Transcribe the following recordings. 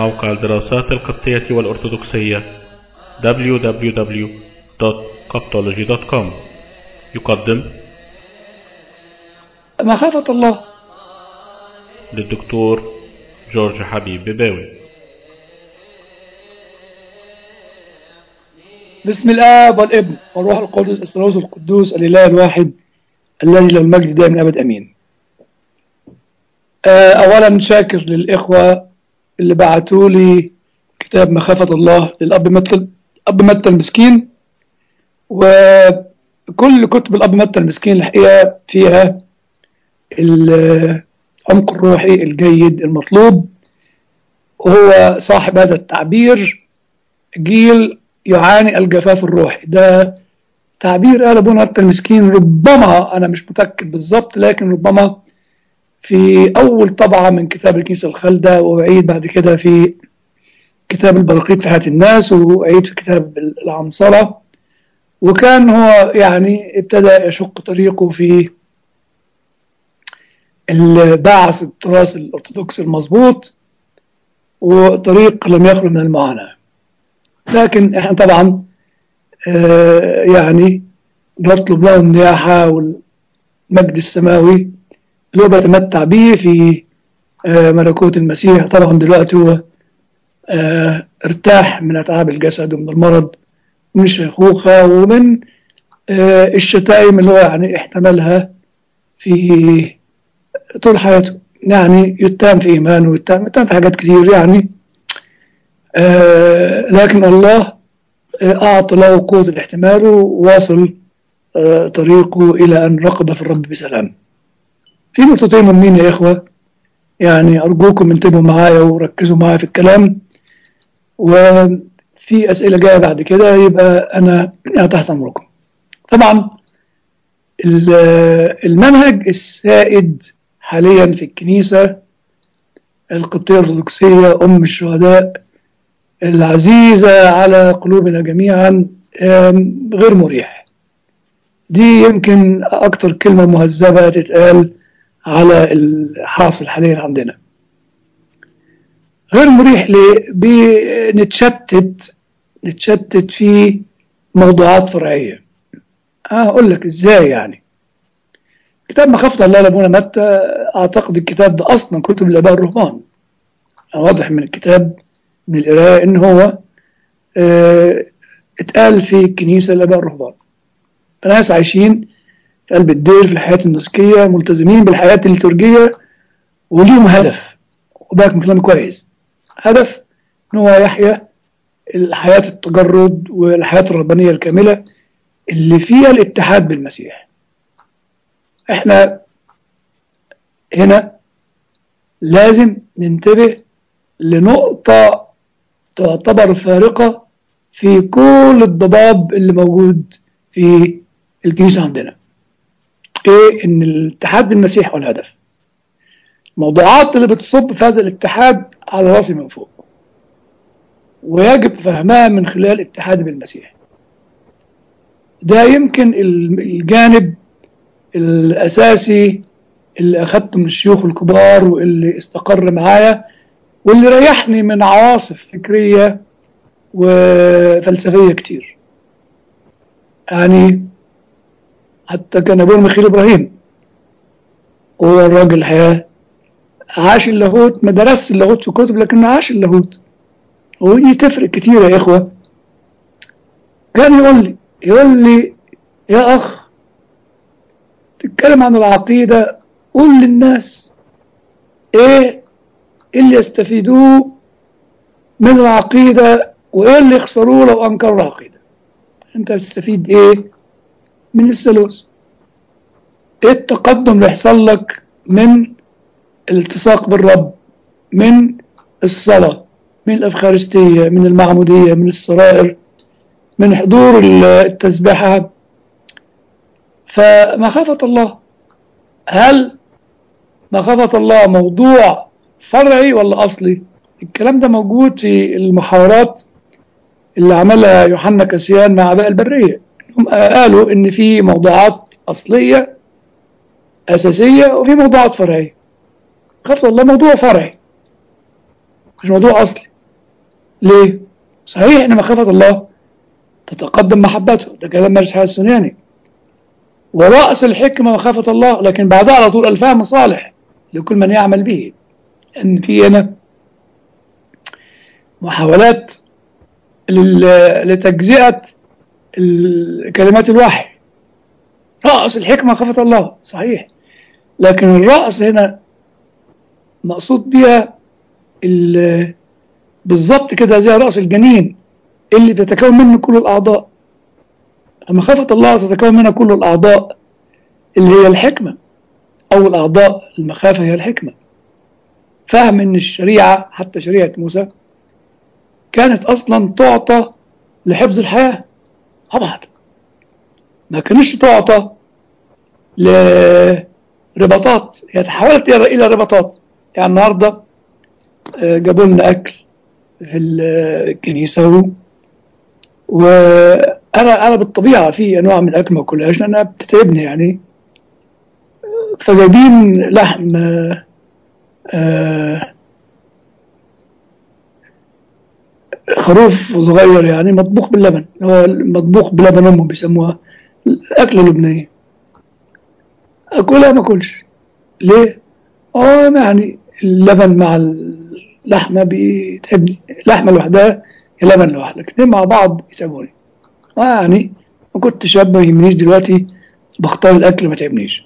موقع الدراسات القبطية والأرثوذكسية www.coptology.com يقدم مخافة الله للدكتور جورج حبيب بباوي بسم الآب والابن والروح القدس الثالوث القدوس الإله الواحد الذي له المجد دائما أبد أمين آه، أولا شاكر للإخوة اللي بعتوا لي كتاب مخافة الله للأب متى أب متى المسكين وكل كتب الأب متى المسكين الحقيقة فيها العمق الروحي الجيد المطلوب وهو صاحب هذا التعبير جيل يعاني الجفاف الروحي ده تعبير قال ابونا متى المسكين ربما انا مش متاكد بالظبط لكن ربما في اول طبعه من كتاب الكنيسه الخالده واعيد بعد كده في كتاب البراقيط في حياه الناس واعيد في كتاب العنصره وكان هو يعني ابتدى يشق طريقه في البعث التراث الارثوذكسي المظبوط وطريق لم يخلو من المعاناه لكن احنا طبعا آه يعني نطلب له النياحة والمجد السماوي اللي هو بيتمتع به في آه ملكوت المسيح طبعا دلوقتي هو آه ارتاح من أتعاب الجسد ومن المرض ومن الشيخوخة ومن الشتائم اللي هو يعني احتملها في طول حياته يعني يتهم في إيمانه ويتهم يتهم في حاجات كتير يعني آه لكن الله آه أعطى له قوة الاحتمال وواصل آه طريقه إلى أن رقد في الرب بسلام في نقطتين مهمين يا إخوة يعني أرجوكم انتبهوا معايا وركزوا معايا في الكلام وفي أسئلة جاية بعد كده يبقى أنا يعني تحت أمركم طبعا المنهج السائد حاليا في الكنيسة القبطية الأرثوذكسية أم الشهداء العزيزة على قلوبنا جميعا غير مريح دي يمكن أكتر كلمة مهذبة تتقال على الحاصل حاليا عندنا غير مريح ليه؟ بنتشتت نتشتت في موضوعات فرعية هقول لك ازاي يعني كتاب مخافة الله لابونا متى اعتقد الكتاب ده اصلا كتب الاباء الرهبان واضح من الكتاب من القراءة إن هو اه اتقال في الكنيسة الآباء الرهبان ناس عايشين في قلب الدير في الحياة النسكية ملتزمين بالحياة الليتورجية وليهم هدف وبالك من كلام كويس هدف إن هو يحيا الحياة التجرد والحياة الربانية الكاملة اللي فيها الاتحاد بالمسيح احنا هنا لازم ننتبه لنقطة تعتبر فارقة في كل الضباب اللي موجود في الكنيسة عندنا ايه ان الاتحاد بالمسيح هو الهدف الموضوعات اللي بتصب في هذا الاتحاد على راسي من فوق ويجب فهمها من خلال الاتحاد بالمسيح ده يمكن الجانب الأساسي اللي أخدته من الشيوخ الكبار واللي استقر معايا واللي ريحني من عواصف فكرية وفلسفية كتير يعني حتى كان أبونا مخيل إبراهيم هو الراجل الحياة عاش اللاهوت ما درس اللاهوت في كتب لكن عاش اللاهوت ودي تفرق كتير يا إخوة كان يقول لي يقول لي يا أخ تتكلم عن العقيدة قول للناس إيه اللي يستفيدوه من العقيدة وإيه اللي يخسروه لو أنكروا العقيدة أنت بتستفيد إيه من الثالوث إيه التقدم اللي يحصل لك من الالتصاق بالرب من الصلاة من الأفخارستية من المعمودية من السرائر من حضور التسبيحة فمخافة الله هل مخافة الله موضوع فرعي ولا أصلي الكلام ده موجود في المحاورات اللي عملها يوحنا كاسيان مع أباء البرية هم قالوا إن في موضوعات أصلية أساسية وفي موضوعات فرعية خافة الله موضوع فرعي مش موضوع أصلي ليه؟ صحيح ان مخافة الله تتقدم محبته ده كلام مارس حياة السنياني ورأس الحكمة مخافة الله لكن بعدها على طول الفهم صالح لكل من يعمل به ان في هنا محاولات لل- لتجزئة ال- كلمات الوحي رأس الحكمة مخافة الله صحيح لكن الرأس هنا مقصود بها ال- بالظبط كده زي رأس الجنين اللي تتكون منه كل الأعضاء مخافة الله تتكون منها كل الأعضاء اللي هي الحكمة أو الأعضاء المخافة هي الحكمة فهم إن الشريعة حتى شريعة موسى كانت أصلا تعطى لحفظ الحياة طبعا ما كانش تعطى لرباطات هي تحولت إلى إلى رباطات يعني النهارده آه، جابوا لنا أكل في الكنيسة و- وأنا أنا بالطبيعة في أنواع من الأكل ما أكلهاش لأنها بتتعبني يعني فجايبين لحم آه، آه، خروف صغير يعني مطبوخ باللبن هو مطبوخ بلبن أمه بيسموها الأكلة اللبنانية أكلها ما أكلش ليه؟ اه يعني اللبن مع اللحمة بيتعبني اللحمة لوحدها اللبن لوحده الاثنين مع بعض يتعبوني آه يعني ما كنت شاب ما يهمنيش دلوقتي بختار الأكل ما تعبنيش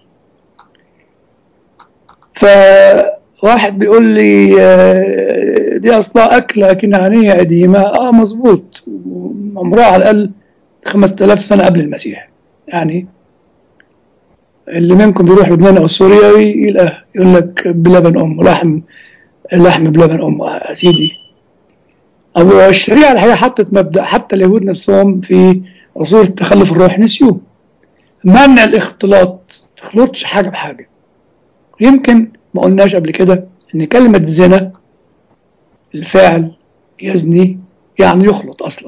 فواحد بيقول لي آه، دي أصلها أكلة كنعانية قديمة اه مظبوط عمرها على الأقل 5000 سنة قبل المسيح يعني اللي منكم بيروح لبنان او سوريا يلقى يقول لك بلبن ام لحم لحم بلبن ام يا سيدي أو الشريعة الحقيقة حطت مبدأ حتى اليهود نفسهم في عصور التخلف الروحي نسيوه منع الاختلاط تخلطش حاجة بحاجة يمكن ما قلناش قبل كده ان كلمة زنا الفاعل يزني يعني يخلط اصلا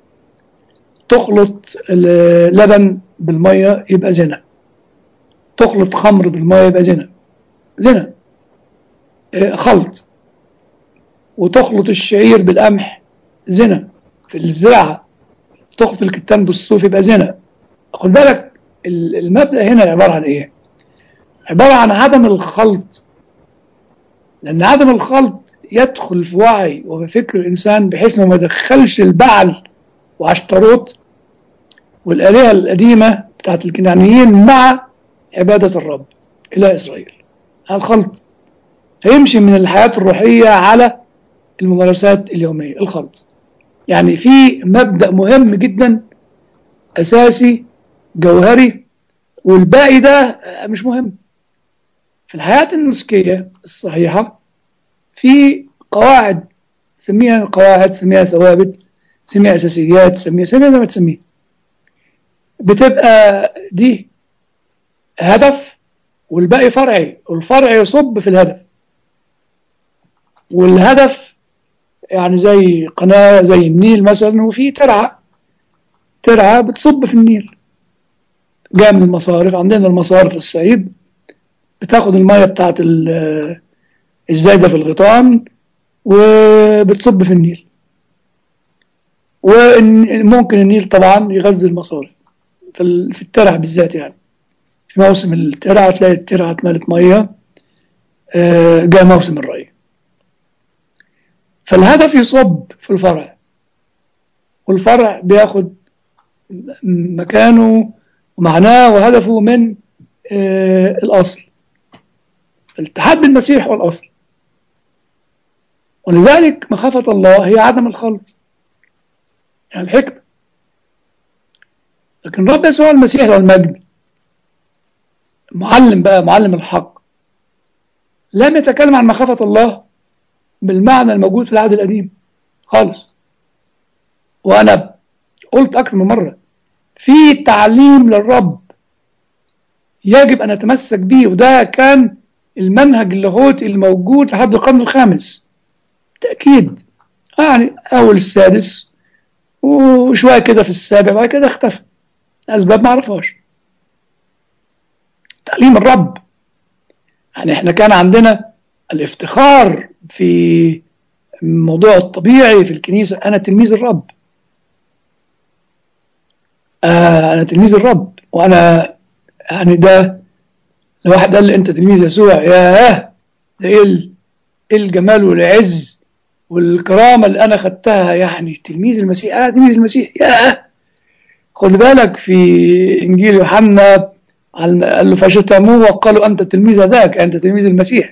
تخلط اللبن بالمية يبقى زنا تخلط خمر بالمية يبقى زنا زنا آه، خلط وتخلط الشعير بالقمح زنا في الزراعة تخلط الكتان بالصوف يبقى زنا خد بالك ال- المبدأ هنا عبارة عن ايه عبارة عن عدم الخلط لأن عدم الخلط يدخل في وعي وفي فكر الإنسان بحيث إنه ما يدخلش البعل وعشتروت والآلهة القديمة بتاعت الكنعانيين مع عبادة الرب إلى إسرائيل الخلط هيمشي من الحياة الروحية على الممارسات اليومية الخلط يعني في مبدأ مهم جدا أساسي جوهري والباقي ده مش مهم في الحياة النسكية الصحيحة في قواعد سميها قواعد سميها ثوابت سميها أساسيات سميها سميها زي ما تسميها بتبقى دي هدف والباقي فرعي والفرع يصب في الهدف والهدف يعني زي قناة زي النيل مثلا وفي ترعة ترعة بتصب في النيل جاء من المصارف عندنا المصارف في الصعيد بتاخد المية بتاعت ال- الزايدة في الغيطان وبتصب في النيل وممكن النيل طبعا يغذي المصارف في ال- في الترع بالذات يعني في موسم الترع تلاقي الترعة اتملت مية آه، جاء موسم الري فالهدف يصب في الفرع والفرع بياخد م- مكانه ومعناه وهدفه من آه، الأصل الاتحاد بالمسيح هو الأصل ولذلك مخافة الله هي عدم الخلط يعني الحكمة لكن رب يسوع المسيح له المجد معلم بقى معلم الحق لم يتكلم عن مخافة الله بالمعنى الموجود في العهد القديم خالص وأنا قلت أكثر من مرة في تعليم للرب يجب أن نتمسك به وده كان المنهج اللاهوتي الموجود لحد القرن الخامس تأكيد يعني أول السادس وشوية كده في السابع بعد كده اختفى أسباب ما أعرفهاش تعليم الرب يعني احنا كان عندنا الافتخار في الموضوع الطبيعي في الكنيسة أنا تلميذ الرب آه أنا تلميذ الرب وأنا يعني ده لو واحد قال لي أنت تلميذ يسوع ياه ده إيه ال- إيه الجمال والعز والكرامة اللي أنا خدتها يعني تلميذ المسيح أنا تلميذ المسيح ياه خد بالك في إنجيل يوحنا عن- قال له فشتموه وقالوا أنت تلميذ ذاك أنت تلميذ المسيح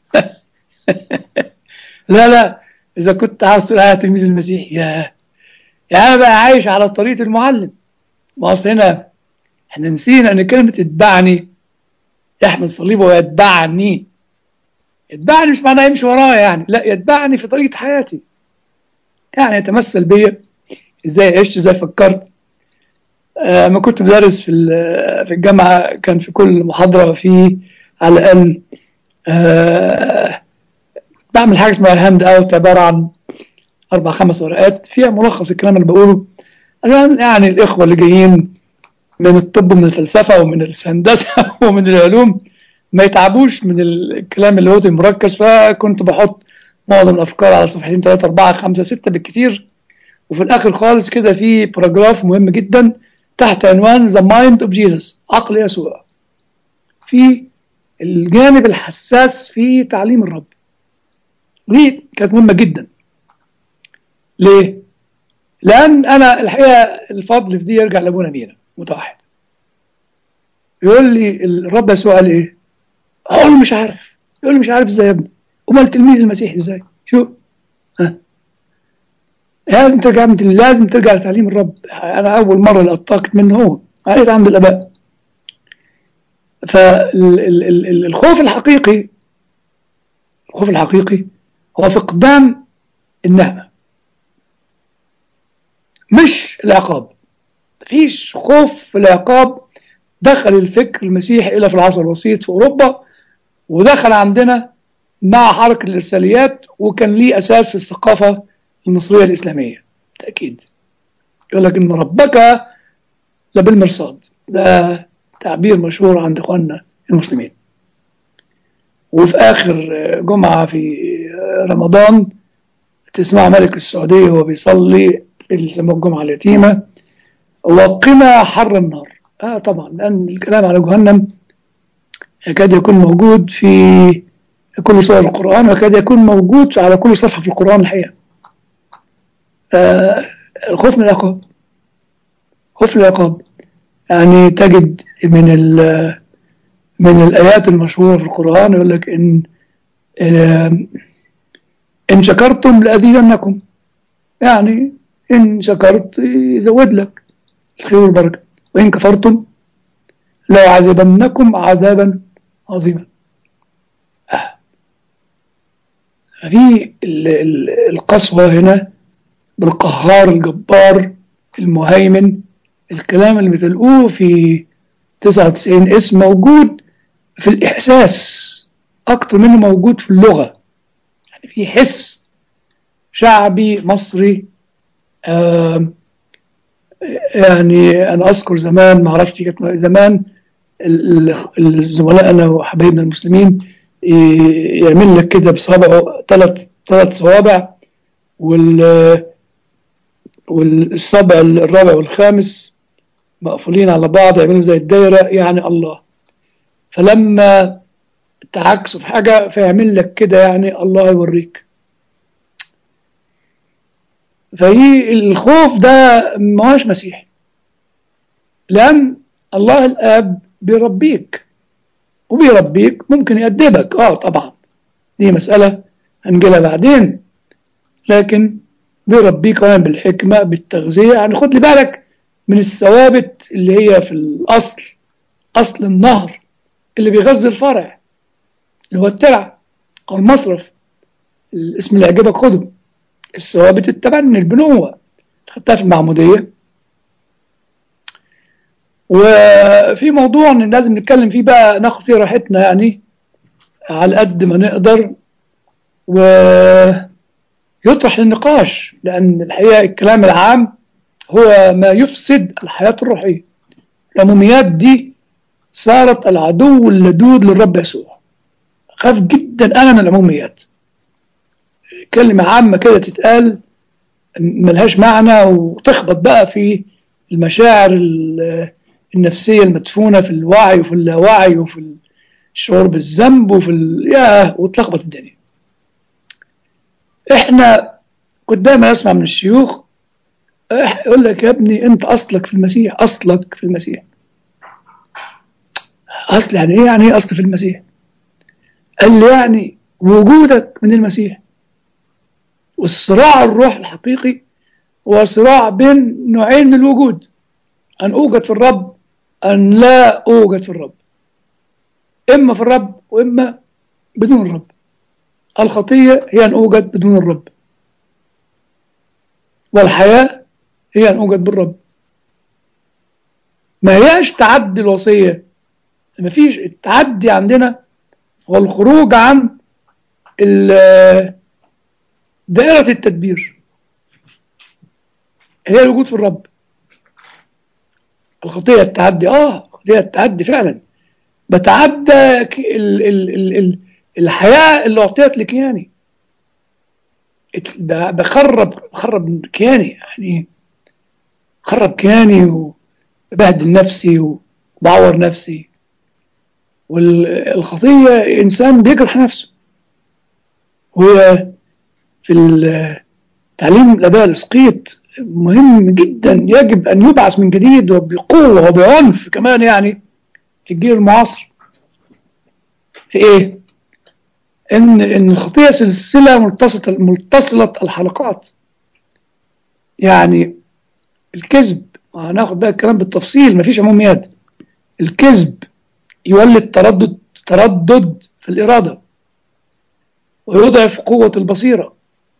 لا لا إذا كنت عاوز تقول أنا تلميذ المسيح يا يعني أنا بقى عايش على طريقة المعلم ما أصل هنا إحنا نسينا إن كلمة اتبعني يحمل صليبه ويتبعني يتبعني مش معناه يمشي ورايا يعني لا يتبعني في طريقة حياتي يعني يتمثل بيا ازاي عشت ازاي فكرت آه ما كنت بدرس في ال- في الجامعة كان في كل محاضرة في على الأقل آه بعمل حاجة اسمها الهاند اوت عبارة عن أربع خمس ورقات فيها ملخص الكلام اللي بقوله عشان يعني الإخوة اللي جايين من الطب ومن الفلسفة ومن الهندسة ومن العلوم ما يتعبوش من الكلام اللي هو مركز فكنت بحط معظم الأفكار على صفحتين ثلاثة أربعة خمسة ستة بالكتير وفي الآخر خالص كده في باراجراف مهم جدا تحت عنوان The Mind of Jesus عقل يسوع في الجانب الحساس في تعليم الرب دي كانت مهمة جدا ليه؟ لأن أنا الحقيقة الفضل في دي يرجع لأبونا مينا متوحد يقول لي الرب يسوع قال إيه؟ أقول له مش عارف يقول لي مش عارف إزاي يا ابني أمال تلميذ المسيح إزاي؟ شو؟ ها؟ لازم ترجع لازم ترجع لتعليم الرب أنا أول مرة اللي قطعت منه هو قريت عند الآباء فالخوف الحقيقي الخوف الحقيقي هو فقدان النعمة مش العقاب مفيش خوف في العقاب دخل الفكر المسيحي إلى في العصر الوسيط في أوروبا ودخل عندنا مع حركة الإرساليات وكان ليه أساس في الثقافة المصرية الإسلامية تأكيد يقول لك إن ربك لبالمرصاد ده تعبير مشهور عند إخواننا المسلمين وفي آخر جمعة في رمضان تسمع ملك السعودية وهو بيصلي اللي يسموه الجمعة اليتيمة وقنا حر النار آه طبعا لأن الكلام على جهنم يكاد يكون موجود في كل سور القرآن ويكاد يكون موجود على كل صفحة في القرآن الحقيقة آه الخوف من العقاب خوف من العقاب يعني تجد من من الآيات المشهورة في القرآن يقول لك إن إن شكرتم لأزيدنكم يعني إن شكرت يزود لك الخير والبركة وإن كفرتم لأعذبنكم عذابا عظيما آه. في القسوة هنا بالقهار الجبار المهيمن الكلام اللي بتلقوه في 99 اسم موجود في الإحساس أكتر منه موجود في اللغة يعني في حس شعبي مصري آه يعني أنا أذكر زمان ما عرفتش كانت زمان الزملاء وحبايبنا المسلمين يعمل لك كده بصابعه ثلاث ثلاث صوابع وال والصبع الرابع والخامس مقفولين على بعض يعملوا زي الدايرة يعني الله فلما تعكسوا في حاجة فيعمل لك كده يعني الله يوريك فهي الخوف ده ما هوش مسيحي لأن الله الآب بيربيك وبيربيك ممكن يأدبك اه طبعا دي مسألة هنجيلها بعدين لكن بيربيك كمان بالحكمة بالتغذية يعني خد لي بالك من الثوابت اللي هي في الأصل أصل النهر اللي بيغذي الفرع اللي هو الترع أو المصرف الاسم اللي يعجبك خده الثوابت التبني البنوة خدتها في المعمودية وفي موضوع ان لازم نتكلم فيه بقى ناخد فيه راحتنا يعني على قد ما نقدر ويطرح للنقاش لان الحقيقة الكلام العام هو ما يفسد الحياة الروحية العموميات دي صارت العدو اللدود للرب يسوع خاف جدا انا من العموميات كلمة عامة كده تتقال ملهاش معنى وتخبط بقى في المشاعر ال- النفسية المدفونة في الوعي وفي اللاوعي وفي الشعور بالذنب وفي ال... ياه وتلخبط الدنيا احنا كنت دايما اسمع من الشيوخ إح- يقول لك يا ابني انت اصلك في المسيح اصلك في المسيح اصل يعني ايه يعني ايه اصل في المسيح قال لي يعني وجودك من المسيح والصراع الروح الحقيقي هو صراع بين نوعين من الوجود أن أوجد في الرب أن لا أوجد في الرب إما في الرب وإما بدون الرب الخطية هي أن أوجد بدون الرب والحياة هي أن أوجد بالرب ما هياش تعدي الوصية ما فيش التعدي عندنا هو الخروج عن ال- دائرة التدبير هي الوجود في الرب الخطية التعدي اه الخطية التعدي فعلا بتعدى ك- ال ال ال ال الحياة اللي أعطيت لكياني ات- ب- بخرب بخرب كياني يعني بخرب كياني وبهدل نفسي وبعور نفسي والخطية إنسان بيجرح نفسه هو في التعليم الآباء الإسقيط مهم جدا يجب أن يبعث من جديد وبقوة وبعنف كمان يعني في الجيل المعاصر في إيه؟ إن إن الخطية سلسلة متصلة متصلة الحلقات يعني الكذب هناخد بقى الكلام بالتفصيل مفيش عموميات الكذب يولد تردد تردد في الإرادة ويضعف قوة البصيرة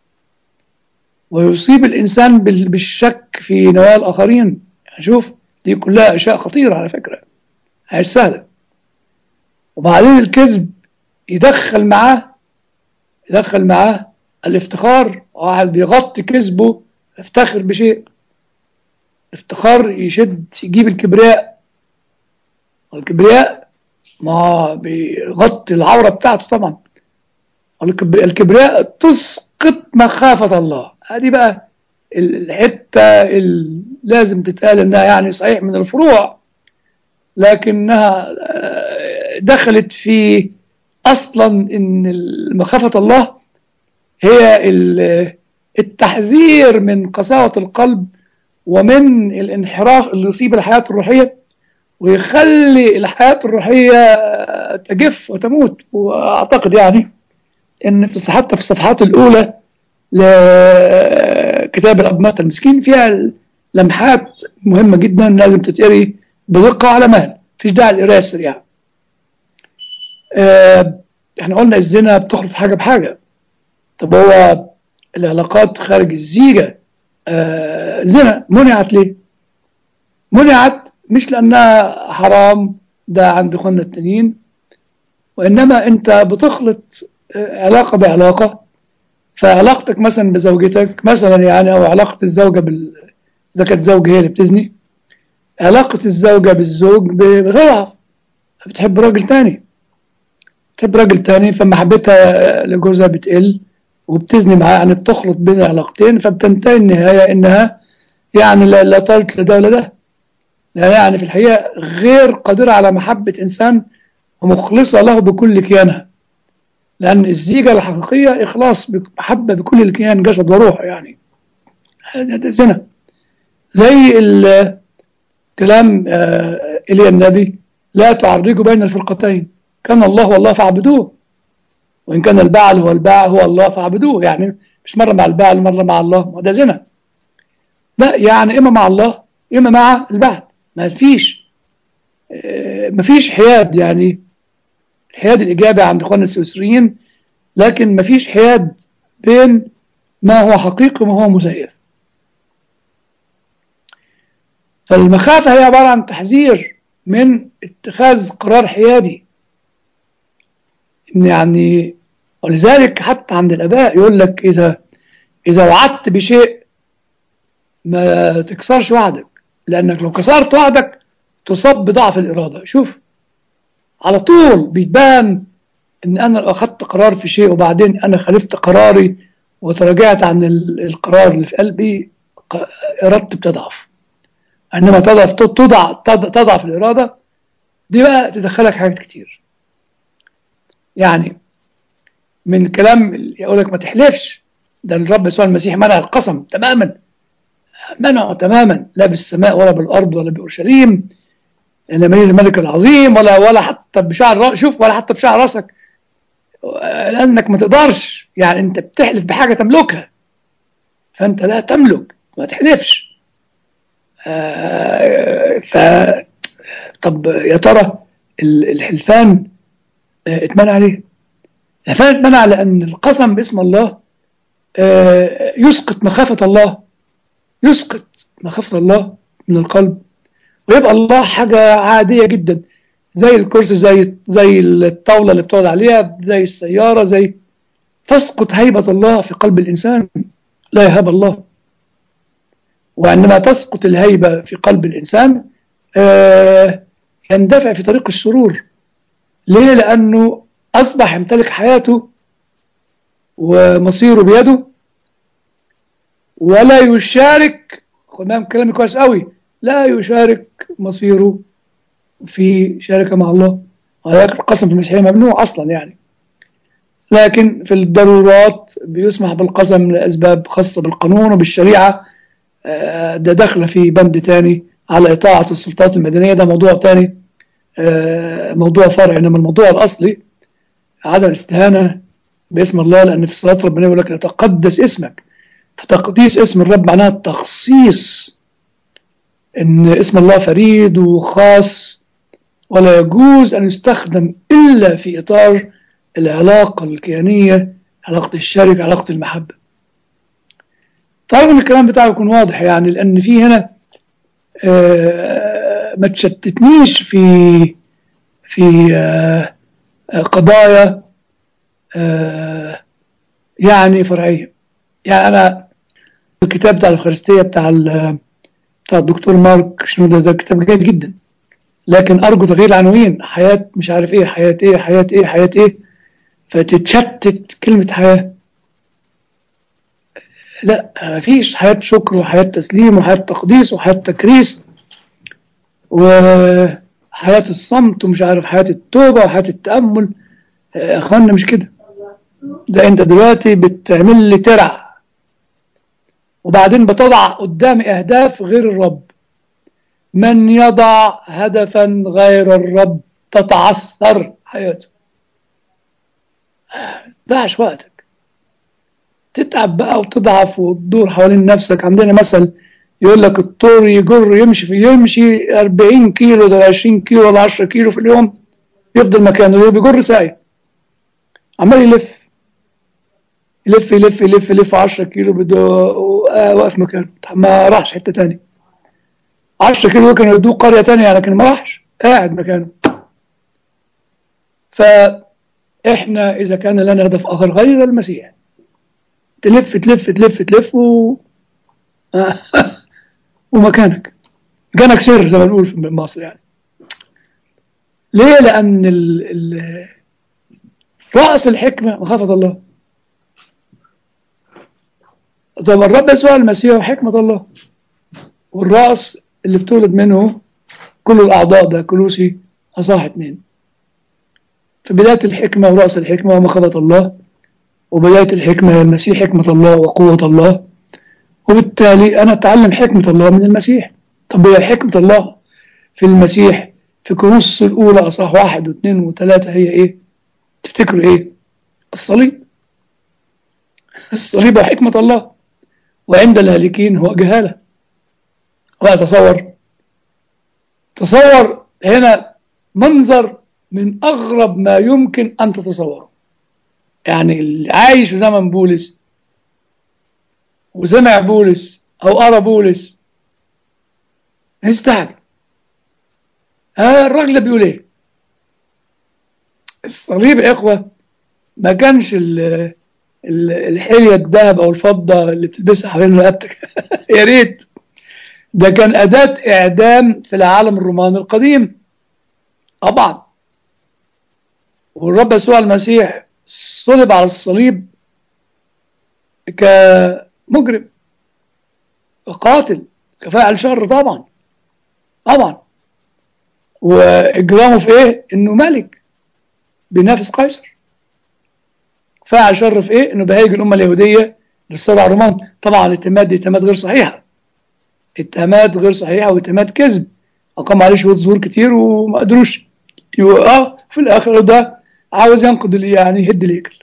ويصيب الإنسان بال- بالشك في نوايا الآخرين يعني شوف دي كلها أشياء خطيرة على فكرة مش سهلة وبعدين الكذب يدخل معاه يدخل معاه الافتخار واحد بيغطي كذبه يفتخر بشيء الافتخار يشد يجيب الكبرياء والكبرياء ما بيغطي العورة بتاعته طبعا الكبرياء, الكبرياء تسقط مخافة الله هذه بقى الحتة اللي لازم تتقال انها يعني صحيح من الفروع لكنها آه، دخلت في اصلا ان مخافة الله هي ال- التحذير من قساوة القلب ومن الانحراف اللي يصيب الحياة الروحية ويخلي الحياة الروحية تجف وتموت وأعتقد يعني إن في حتى في الصفحات الأولى لكتاب الأب مات المسكين فيها لمحات مهمة جدا لازم تتقري بدقة على مهل مفيش داعي للقراية السريعة آه، احنا قلنا الزنا بتخلط حاجة بحاجة طب هو العلاقات خارج الزيجة آه، زنا منعت ليه؟ منعت مش لأنها حرام ده عند اخواننا التانيين وإنما أنت بتخلط آه، علاقة بعلاقة فعلاقتك مثلا بزوجتك مثلا يعني أو علاقة الزوجة بال إذا كانت زوجة هي اللي بتزني علاقة الزوجة بالزوج بتضعف بتحب راجل تاني بتحب راجل تاني فمحبتها لجوزها بتقل وبتزني معاه يعني بتخلط بين العلاقتين فبتنتهي النهاية إنها يعني لا لا طالت لده ولا ده لا يعني في الحقيقة غير قادرة على محبة إنسان ومخلصة له بكل كيانها لأن الزيجة الحقيقية إخلاص محبة بكل الكيان جسد وروح يعني هذا ده زنا زي ال- كلام آه، إلي النبي لا تعرجوا بين الفرقتين كان الله والله فاعبدوه وإن كان البعل هو الباع هو الله فاعبدوه يعني مش مرة مع البعل مرة مع الله ما ده زنا لا يعني إما مع الله إما مع البعل ما فيش آه، ما فيش حياد يعني الحياد الإيجابي عند إخواننا السويسريين لكن ما فيش حياد بين ما هو حقيقي وما هو مزيف فالمخافة هي عبارة عن تحذير من اتخاذ قرار حيادي إن يعني ولذلك حتى عند الآباء يقول لك إذا إذا وعدت بشيء ما تكسرش وعدك لأنك لو كسرت وعدك تصاب بضعف الإرادة شوف على طول بيتبان إن أنا لو أخذت قرار في شيء وبعدين أنا خالفت قراري وتراجعت عن ال- القرار اللي في قلبي ق- ارادتي بتضعف عندما تضعف تضع تض- تضعف الاراده دي بقى تدخلك حاجات كتير يعني من كلام اللي يقول لك ما تحلفش ده الرب يسوع المسيح منع القسم تماما منعه تماما لا بالسماء ولا بالارض ولا باورشليم لما يجي الملك العظيم ولا ولا حتى بشعر رأ- شوف ولا حتى بشعر راسك لانك ما تقدرش يعني انت بتحلف بحاجه تملكها فانت لا تملك ما تحلفش آه، ف طب يا ترى ال- الحلفان آه، اتمنع ليه؟ الحلفان اتمنع لان القسم باسم الله آه، يسقط مخافه الله يسقط مخافه الله من القلب ويبقى الله حاجه عاديه جدا زي الكرسي زي زي الطاوله اللي بتقعد عليها زي السياره زي تسقط هيبه الله في قلب الانسان لا يهاب الله وعندما تسقط الهيبه في قلب الانسان آه، يندفع في طريق الشرور ليه لانه اصبح يمتلك حياته ومصيره بيده ولا يشارك خد بالك كلامي كويس قوي لا يشارك مصيره في شركة مع الله ولكن القسم في المسيحية ممنوع أصلا يعني لكن في الضرورات بيسمح بالقسم لأسباب خاصة بالقانون وبالشريعة آه، ده داخله في بند تاني على إطاعة السلطات المدنية ده موضوع تاني آه، موضوع فرعي إنما الموضوع الأصلي عدم الاستهانة باسم الله لأن في صلاة ربنا يقول لك يتقدس اسمك فتقديس اسم الرب معناها التخصيص إن اسم الله فريد وخاص ولا يجوز أن يستخدم إلا في إطار العلاقة الكيانية علاقة الشركة علاقة المحبة طبعا الكلام بتاعه يكون واضح يعني لأن في هنا آه، ما تشتتنيش في في آه، آه، قضايا آه، يعني فرعية يعني أنا الكتاب بتاع الأفخارستية بتاع ال- بتاع الدكتور مارك شنودة ده كتاب جيد جدا لكن أرجو تغيير العناوين حياة مش عارف إيه حياة إيه حياة إيه حياة إيه فتتشتت كلمة حياة لا مفيش حياة شكر وحياة تسليم وحياة تقديس وحياة تكريس وحياة الصمت ومش عارف حياة التوبة وحياة التأمل يا أخوانا مش كده ده أنت دلوقتي بتعمل لي ترع وبعدين بتضع قدامي أهداف غير الرب من يضع هدفا غير الرب تتعثر حياته ضيعش وقتك تتعب بقى وتضعف وتدور حوالين نفسك عندنا مثل يقول لك الطور يجر يمشي في يمشي 40 كيلو ولا 20 كيلو ولا 10 كيلو في اليوم يفضل مكانه هو بيجر ساعي عمال يلف يلف يلف يلف يلف 10 كيلو بده آه واقف مكانه ما راحش حته تانية 10 كيلو كان يدوق قريه تانية لكن ما راحش قاعد مكانه فاحنا اذا كان لنا هدف اخر غير المسيح تلف تلف تلف تلف و... ومكانك مكانك سر زي ما بنقول في مصر يعني ليه لأن ال... ال... رأس الحكمة مخافة الله طب الرب يسوع المسيح حكمة الله والرأس اللي بتولد منه كل الأعضاء ده كلوسي أصح اتنين في بداية الحكمة ورأس الحكمة ومخافة الله وبداية الحكمة هي المسيح حكمة الله وقوة الله وبالتالي أنا أتعلم حكمة الله من المسيح طب هي حكمة الله في المسيح في كورنثوس الأولى أصح واحد واثنين وثلاثة هي إيه؟ تفتكروا إيه؟ الصليب الصليب هو حكمة الله وعند الهالكين هو جهالة وأتصور تصور هنا منظر من أغرب ما يمكن أن تتصوره يعني اللي عايش في زمن بولس وسمع بولس او قرا بولس يستعجب ها الراجل ده بيقول ايه الصليب يا اخوه ما كانش ال ال الحليه الذهب او الفضه اللي بتلبسها حوالين رقبتك يا ريت ده كان اداه اعدام في العالم الروماني القديم طبعا والرب يسوع المسيح صلب على الصليب كمجرم كقاتل كفاعل شر طبعا طبعا واجرامه في ايه انه ملك بينافس قيصر فاعل شر في ايه انه بهيج الامه اليهوديه للسبع رومان طبعا الاتهامات دي اتهامات غير صحيحه اتهامات غير صحيحه واتهامات كذب اقام عليه شهود ظهور كتير وما قدروش اه في الاخر ده عاوز ينقض يعني يهد الهيكل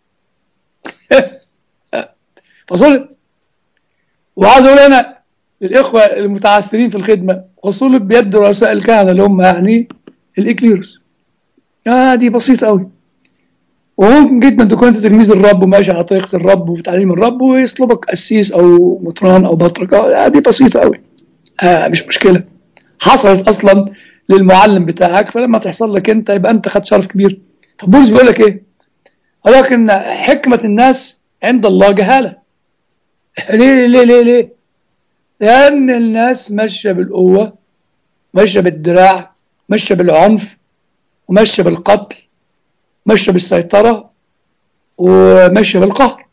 فصلب وعاوز اقول انا للاخوه المتعثرين في الخدمه وصلب بيد رؤساء الكهنه اللي هم يعني الاكليروس آه دي بسيطه قوي وممكن جدا تكون انت تلميذ الرب وماشي على طريقه الرب وفي تعليم الرب ويصلبك قسيس او مطران او بطرك آه دي بسيطه قوي آه مش مشكله حصلت اصلا للمعلم بتاعك فلما تحصل لك انت يبقى انت خدت شرف كبير فبولس بيقول لك ايه؟ ولكن حكمه الناس عند الله جهاله ليه ليه ليه ليه؟ لأن الناس ماشية بالقوة ماشية بالدراع ماشية بالعنف وماشية بالقتل ماشية بالسيطرة وماشية بالقهر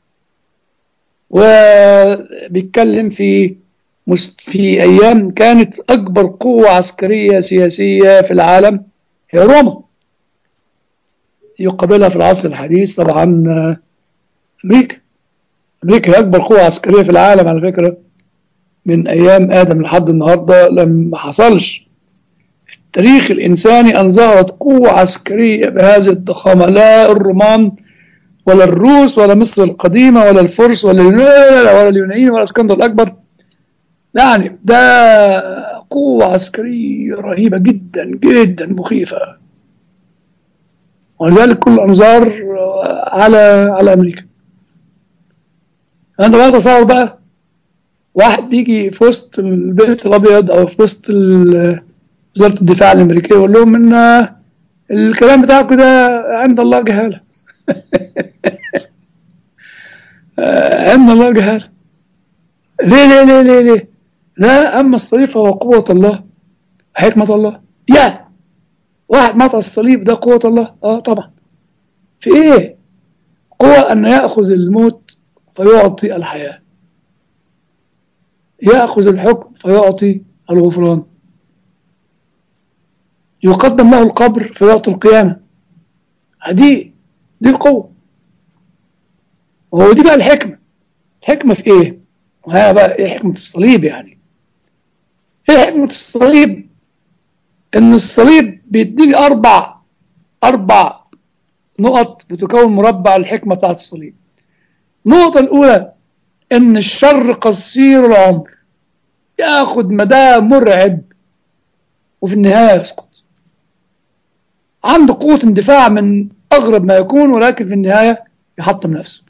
وبيتكلم في في أيام كانت أكبر قوة عسكرية سياسية في العالم هي روما يقابلها في العصر الحديث طبعا أمريكا أمريكا هي أكبر قوة عسكرية في العالم على فكرة من أيام آدم لحد النهاردة لما حصلش في التاريخ الإنساني أن ظهرت قوة عسكرية بهذه الضخامة لا الرومان ولا الروس ولا مصر القديمة ولا الفرس ولا ولا اليونانيين ولا اسكندر الأكبر يعني ده قوة عسكرية رهيبة جدا جدا مخيفة ولذلك كل الأنظار على على أمريكا أنا بقى تصور بقى واحد بيجي في وسط البيت الابيض او في وسط وزاره الدفاع الامريكيه يقول لهم ان الكلام بتاعكم ده عند الله جهاله عند الله جهاله ليه ليه ليه ليه ليه لا اما الصليب فهو قوه الله حكمه الله يا واحد مات على الصليب ده قوه الله اه طبعا في ايه قوه ان ياخذ الموت فيعطي الحياه يأخذ الحكم فيعطي الغفران يقدم له القبر فيعطي القيامة دي دي القوة وهو دي بقى الحكمة الحكمة في ايه وهي بقى ايه حكمة الصليب يعني ايه حكمة الصليب ان الصليب بيديني اربع اربع نقط بتكون مربع الحكمة بتاعت الصليب النقطة الاولى ان الشر قصير العمر ياخد مدى مرعب وفي النهاية يسقط عنده قوة اندفاع من أغرب ما يكون ولكن في النهاية يحطم نفسه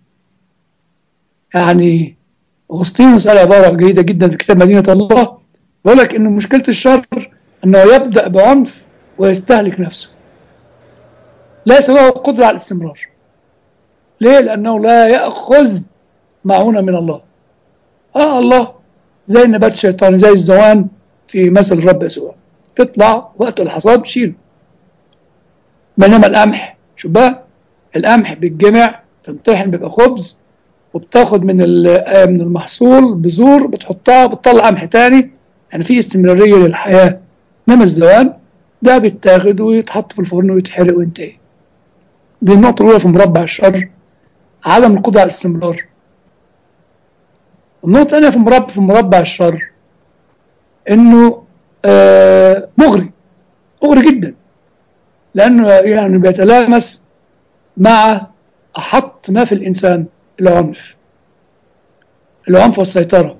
يعني أغسطينوس قال عبارة جيدة جدا في كتاب مدينة الله بيقول لك إن مشكلة الشر أنه يبدأ بعنف ويستهلك نفسه ليس له قدرة على الاستمرار ليه؟ لأنه لا يأخذ معونة من الله آه الله زي النبات الشيطاني زي الزوان في مثل الرب يسوع تطلع وقت الحصاد تشيله بينما القمح شوف بقى القمح بيتجمع تمتحن بيبقى خبز وبتاخد من من المحصول بذور بتحطها بتطلع قمح تاني يعني في استمراريه للحياه انما الزوان ده بيتاخد ويتحط في الفرن ويتحرق وينتهي دي النقطه الاولى في مربع الشر عدم القدره على الاستمرار النقطه الثانيه في مربع في مربع الشر انه آه مغري مغري جدا لأنه يعني بيتلامس مع أحط ما في الإنسان العنف العنف والسيطرة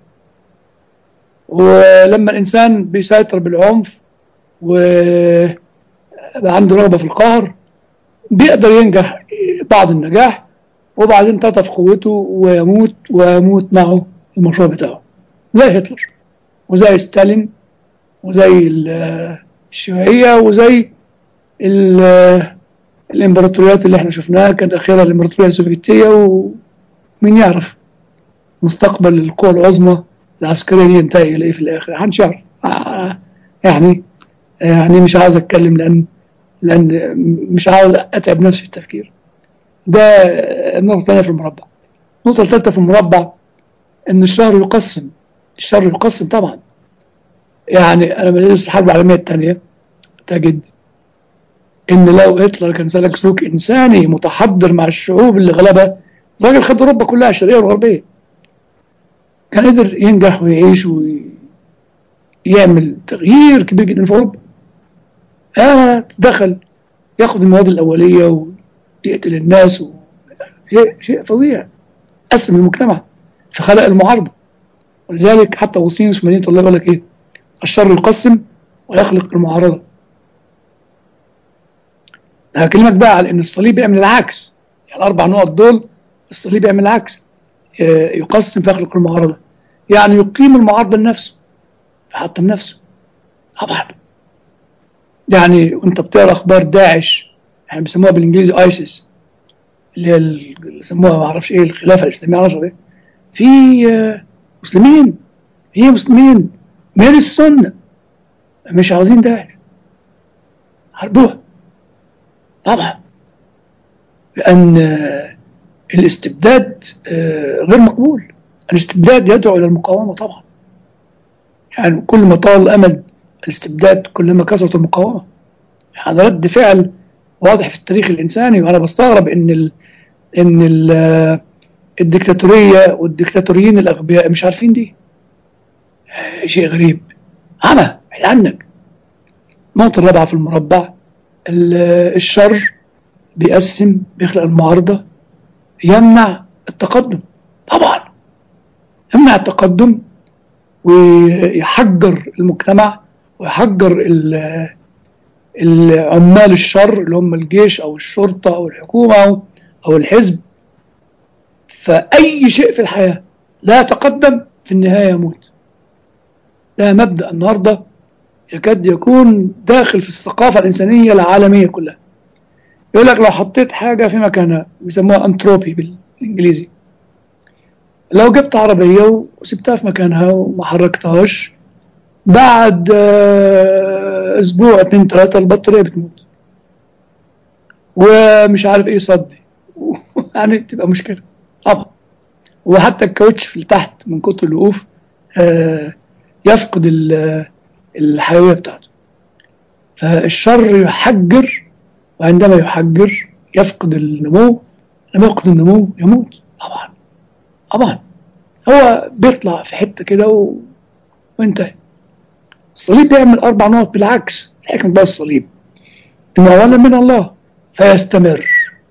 ولما الإنسان بيسيطر بالعنف وعنده رغبة في القهر بيقدر ينجح بعض النجاح وبعدين تطف قوته ويموت ويموت معه المشروع بتاعه زي هتلر وزي ستالين وزي الشيوعية وزي الامبراطوريات اللي احنا شفناها كانت اخيرا الامبراطوريه السوفيتيه ومين يعرف مستقبل القوى العظمى العسكريه دي ينتهي الى ايه في الاخر محدش يعرف يعني يعني مش عاوز اتكلم لان لان مش عاوز اتعب نفسي في التفكير ده النقطه الثانيه في المربع النقطة الثالثة في المربع إن الشهر يقسم الشهر يقسم طبعا يعني أنا لما تدرس الحرب العالمية الثانية تجد إن لو هتلر كان سلك سلوك إنساني متحضر مع الشعوب اللي غلبها الراجل خد أوروبا كلها الشرقية والغربية كان قدر ينجح ويعيش ويعمل تغيير كبير جدا في أوروبا آه دخل ياخد المواد الأولية ويقتل الناس و... شيء شيء فظيع قسم المجتمع فخلق المعارضة ولذلك حتى أغسطينوس في مدينة الله يقول لك إيه الشر يقسم ويخلق المعارضة هكلمك بقى على إن الصليب يعمل العكس يعني الأربع نقط دول الصليب يعمل العكس يقسم فيخلق المعارضة يعني يقيم المعارضة لنفسه يحطم نفسه طبعا يعني وانت بتقرا اخبار داعش يعني بيسموها بالانجليزي ايسيس اللي هي اللي سموها ما اعرفش ايه الخلافه الاسلاميه معرفش ايه في مسلمين في مسلمين من السنه مش عاوزين داعش حاربوها طبعا لان الاستبداد غير مقبول الاستبداد يدعو الى المقاومه طبعا يعني كل ما طال امد الاستبداد كلما كثرت المقاومه هذا رد فعل واضح في التاريخ الانساني وانا بستغرب ان ال ان ال الدكتاتوريه والدكتاتوريين الاغبياء مش عارفين دي شيء غريب عمى بعيد عنك النقطه الرابعه في المربع الشر بيقسم بيخلق المعارضه يمنع التقدم طبعا يمنع التقدم ويحجر المجتمع ويحجر العمال الشر اللي هم الجيش او الشرطة او الحكومة او, أو الحزب فأي شيء في الحياة لا يتقدم في النهاية يموت ده مبدأ النهاردة يكاد يكون داخل في الثقافة الإنسانية العالمية كلها يقول لك لو حطيت حاجة في مكانها بيسموها انتروبي بالإنجليزي لو جبت عربية وسبتها في مكانها وما حركتهاش بعد اسبوع اتنين تلاتة البطارية بتموت ومش عارف ايه صدي يعني تبقى مشكلة طبعا وحتى الكاوتش في تحت من كتر الوقوف يفقد الحيوية بتاعته فالشر يحجر وعندما يحجر يفقد النمو لما يفقد النمو يموت طبعا طبعا هو بيطلع في حتة كده و... وانتهى الصليب بيعمل أربع نقط بالعكس الحكمة بقى الصليب إنه أولا من الله فيستمر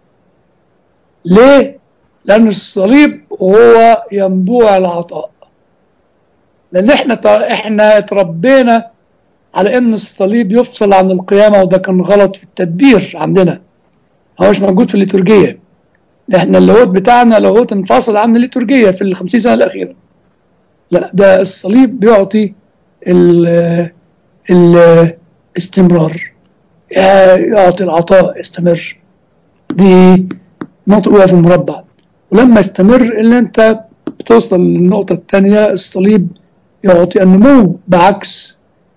ليه؟ لأن الصليب هو ينبوع العطاء لأن إحنا إحنا اتربينا على إن الصليب يفصل عن القيامة وده كان غلط في التدبير عندنا هو مش موجود في الليتورجية إحنا اللاهوت بتاعنا لاهوت انفصل عن الليتورجية في الخمسين سنة الأخيرة لا ده الصليب بيعطي الاستمرار يعطي العطاء يستمر دي نقطة أولى في المربع ولما يستمر إن أنت بتوصل للنقطة الثانية الصليب يعطي النمو بعكس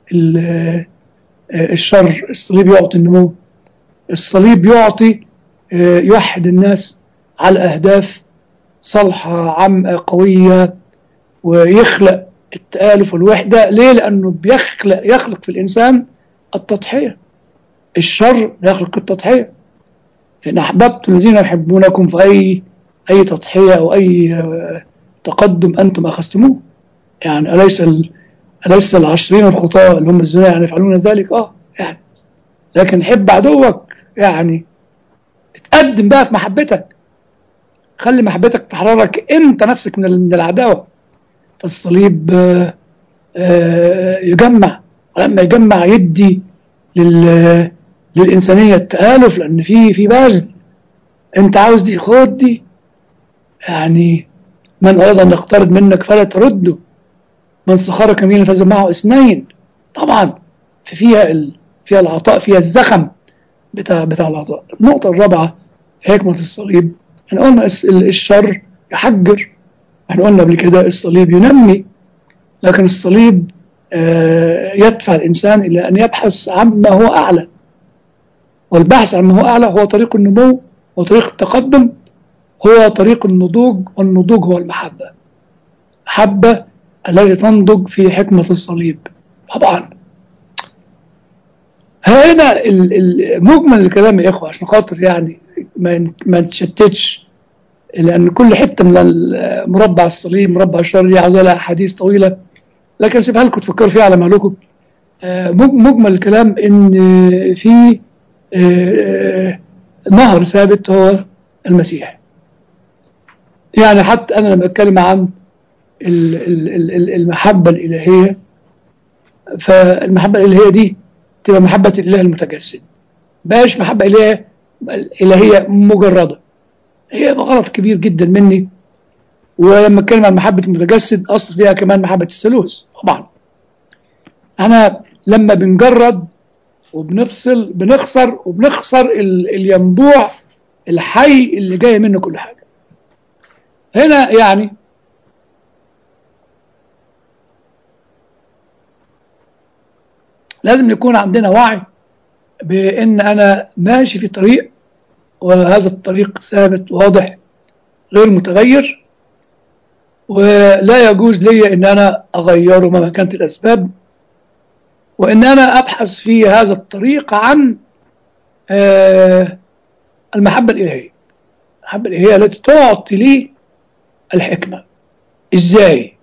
الشر الصليب يعطي النمو الصليب يعطي يوحد الناس على أهداف صالحة عامة قوية ويخلق التآلف والوحدة ليه؟ لأنه بيخلق يخلق في الإنسان التضحية الشر يخلق التضحية فإن أحببت الذين يحبونكم في أي أي تضحية أو أي تقدم أنتم أخذتموه يعني أليس ال... أليس العشرين الخطاة اللي هم الزنا يعني يفعلون ذلك آه يعني لكن حب عدوك يعني اتقدم بقى في محبتك خلي محبتك تحررك انت نفسك من العداوه فالصليب يجمع ولما يجمع يدي لل للإنسانية التآلف لأن في في بذل أنت عاوز دي خد دي يعني من أراد أن يقترض منك فلا ترده من سخر كميلا فاز معه اثنين طبعا فيها ال... فيها العطاء فيها الزخم بتاع بتاع العطاء النقطة الرابعة حكمة الصليب احنا قلنا الشر يحجر احنا قلنا قبل كده الصليب ينمي لكن الصليب يدفع الإنسان إلى أن يبحث عما هو أعلى والبحث عما هو أعلى هو طريق النمو وطريق التقدم هو طريق النضوج والنضوج هو المحبة محبة التي تنضج في حكمة الصليب طبعا هنا ال- ال- مجمل الكلام يا إخوة عشان خاطر يعني ما ما نتشتتش لأن كل حتة من المربع الصليب مربع الشر دي عاوزة لها أحاديث طويلة لكن سيبها لكم تفكروا فيها على مهلكم آه، مج- مجمل الكلام إن في آه، نهر ثابت هو المسيح يعني حتى أنا لما أتكلم عن ال- ال- ال- ال- المحبة الإلهية فالمحبة الإلهية دي تبقى محبة الإله المتجسد باش محبة إلهية إلهية مجردة هي غلط كبير جدا مني ولما اتكلم عن محبة المتجسد أصل فيها كمان محبة الثالوث طبعا أنا لما بنجرد وبنفصل بنخسر وبنخسر ال- الينبوع الحي اللي جاي منه كل حاجة هنا يعني لازم يكون عندنا وعي بأن أنا ماشي في طريق وهذا الطريق ثابت واضح غير متغير ولا يجوز لي أن أنا أغيره مهما كانت الأسباب وأن أنا أبحث في هذا الطريق عن آه، المحبة الإلهية المحبة الإلهية التي تعطي لي الحكمة إزاي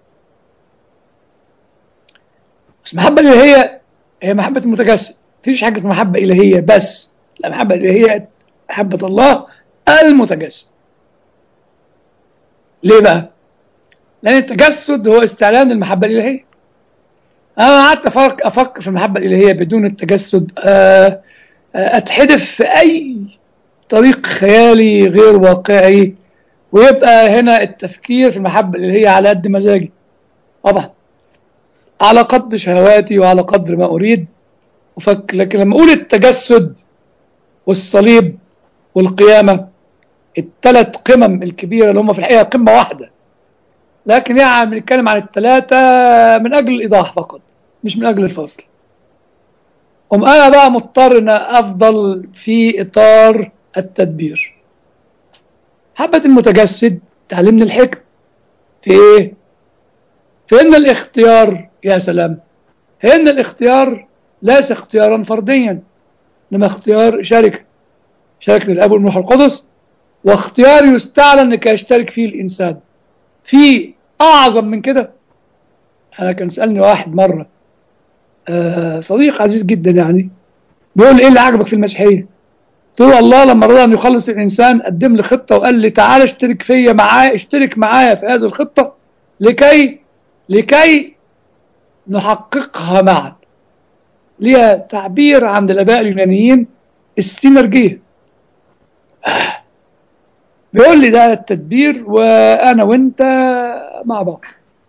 بس المحبة الإلهية هي محبة المتجسد مفيش حاجة محبة إلهية بس لا محبة إلهية محبة الله المتجسد ليه بقى؟ لأن التجسد هو استعلان المحبة الإلهية أنا قعدت أفكر, أفكر في المحبة الإلهية بدون التجسد آه، آه، أتحدف في أي طريق خيالي غير واقعي ويبقى هنا التفكير في المحبة الإلهية على قد مزاجي طبعا على قدر شهواتي وعلى قدر ما أريد وفك لكن لما أقول التجسد والصليب والقيامة الثلاث قمم الكبيرة اللي هم في الحقيقة قمة واحدة لكن يعني بنتكلم عن الثلاثة من أجل الإيضاح فقط مش من أجل الفصل أم أنا بقى مضطر أن أفضل في إطار التدبير حبة المتجسد تعلمني الحكم في إيه؟ في إن الاختيار يا سلام في إن الاختيار ليس اختيارا فرديا إنما اختيار شركة شركة الأب والروح القدس واختيار يستعلن لكي يشترك فيه الإنسان في أعظم من كده أنا كان سألني واحد مرة آه صديق عزيز جدا يعني بيقول لي إيه اللي عجبك في المسيحية قلت له الله لما رضى أن يخلص الإنسان قدم لي خطة وقال لي تعالى اشترك فيا معايا اشترك معايا في هذه الخطة لكي لكي نحققها معا ليها تعبير عند الآباء اليونانيين السينرجية بيقول لي ده التدبير وأنا وأنت مع بعض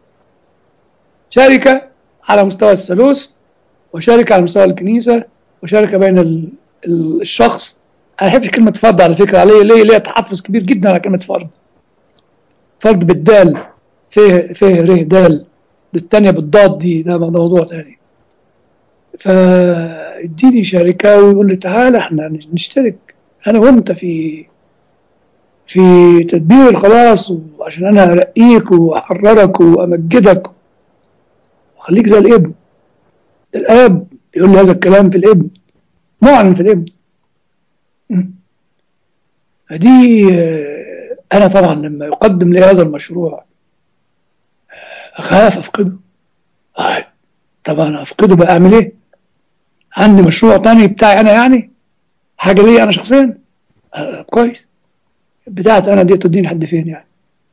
شركة على مستوى الثالوث وشركة على مستوى الكنيسة وشركة بين ال- ال- الشخص أنا ما بحبش كلمة فرد على فكرة عليه ليه ليه تحفظ كبير جدا على كلمة فرد فرد بالدال فيه فيه ره دال الثانية بالضاد دي ده موضوع تاني فاديني شركة ويقول لي تعالى احنا نشترك انا وانت في في تدبير الخلاص وعشان انا ارقيك واحررك وامجدك وخليك زي الابن الاب بيقول لي هذا الكلام في الابن معلن في الابن م. فدي آه، انا طبعا لما يقدم لي هذا المشروع اخاف افقده آه، طبعا افقده بقى اعمل ايه عندي مشروع تاني بتاعي انا يعني حاجه ليا انا شخصيا آه كويس بتاعت انا دي تديني حد فين يعني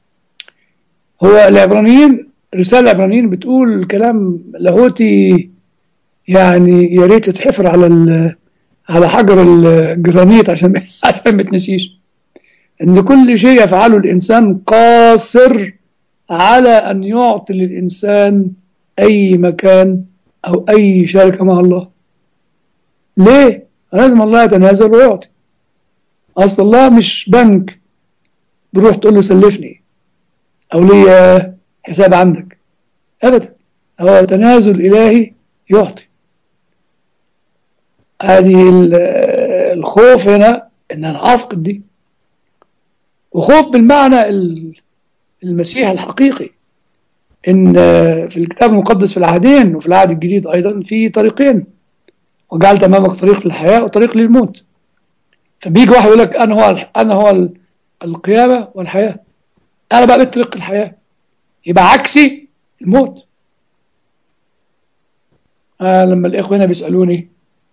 هو العبرانيين رسالة العبرانيين بتقول كلام لاهوتي يعني يا ريت يتحفر على ال- على حجر الجرانيت عشان عشان ما تنسيش ان كل شيء يفعله الانسان قاصر على ان يعطي للانسان اي مكان او اي شركه مع الله ليه لازم الله يتنازل ويعطي اصل الله مش بنك بروح تقول له سلفني او لي حساب عندك ابدا هو تنازل الهي يعطي هذه ال- الخوف هنا ان انا افقد دي وخوف بالمعنى ال- المسيح الحقيقي ان في الكتاب المقدس في العهدين وفي العهد الجديد ايضا في طريقين وجعلت امامك طريق للحياه وطريق للموت فبيجي واحد يقول لك انا هو الح- انا هو ال- القيامه والحياه انا بقى بقيت طريق الحياه يبقى عكسي الموت آه لما الاخوه هنا بيسالوني